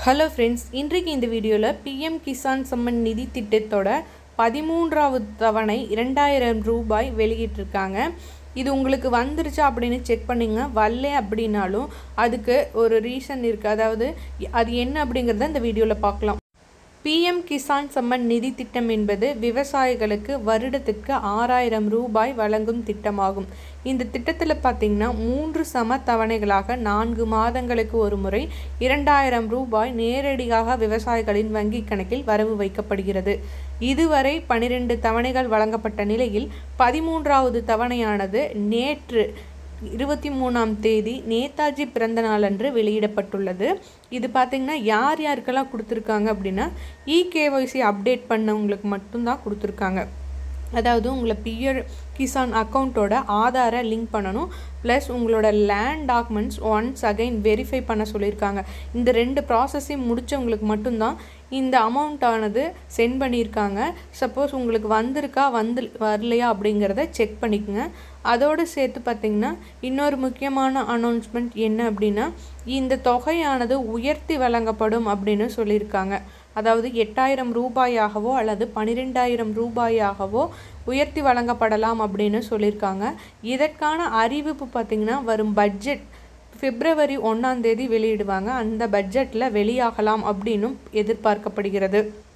hello friends இன்றைக்கு இந்த வீடியோவில் பிஎம் கிசான் சம்மன் நிதி திட்டத்தோட பதிமூன்றாவது தவணை இரண்டாயிரம் ரூபாய் வெளியிட்டிருக்காங்க இது உங்களுக்கு வந்துருச்சா அப்படின்னு செக் பண்ணுங்க வரல அப்படின்னாலும் அதுக்கு ஒரு ரீசன் இருக்குது அதாவது அது என்ன அப்படிங்கிறத இந்த வீடியோவில் பார்க்கலாம் பிஎம் கிசான் சம்மன் நிதி திட்டம் என்பது விவசாயிகளுக்கு வருடத்திற்கு ஆறாயிரம் ரூபாய் வழங்கும் திட்டமாகும் இந்த திட்டத்தில் பார்த்திங்கன்னா மூன்று சம தவணைகளாக நான்கு மாதங்களுக்கு ஒரு முறை இரண்டாயிரம் ரூபாய் நேரடியாக விவசாயிகளின் வங்கி கணக்கில் வரவு வைக்கப்படுகிறது இதுவரை பனிரெண்டு தவணைகள் வழங்கப்பட்ட நிலையில் பதிமூன்றாவது தவணையானது நேற்று இருபத்தி மூணாம் தேதி நேதாஜி பிறந்த நாளன்று வெளியிடப்பட்டுள்ளது இது பார்த்திங்கன்னா யார் யாருக்கெல்லாம் கொடுத்துருக்காங்க அப்படின்னா இகேஒய்சி அப்டேட் பண்ணவங்களுக்கு மட்டும்தான் கொடுத்துருக்காங்க அதாவது உங்களை பியர் கிசான் அக்கௌண்ட்டோட ஆதாரை லிங்க் பண்ணணும் ப்ளஸ் உங்களோட land documents once again verify பண்ண சொல்லியிருக்காங்க இந்த ரெண்டு ப்ராசஸையும் முடித்தவங்களுக்கு மட்டும்தான் இந்த அமௌண்ட் ஆனது சென்ட் பண்ணியிருக்காங்க சப்போஸ் உங்களுக்கு வந்திருக்கா வந்து வரலையா அப்படிங்கிறத செக் பண்ணிக்கோங்க அதோடு சேர்த்து பார்த்திங்கன்னா இன்னொரு முக்கியமான அனௌன்ஸ்மெண்ட் என்ன அப்படின்னா இந்த தொகையானது உயர்த்தி வழங்கப்படும் அப்படின்னு சொல்லியிருக்காங்க அதாவது எட்டாயிரம் ரூபாயாகவோ அல்லது பன்னிரெண்டாயிரம் ரூபாயாகவோ உயர்த்தி வழங்கப்படலாம் அப்படின்னு சொல்லியிருக்காங்க இதற்கான அறிவிப்பு பார்த்திங்கன்னா வரும் பட்ஜெட் பிப்ரவரி ஒன்றாம் தேதி வெளியிடுவாங்க அந்த பட்ஜெட்டில் வெளியாகலாம் அப்படின்னும் எதிர்பார்க்கப்படுகிறது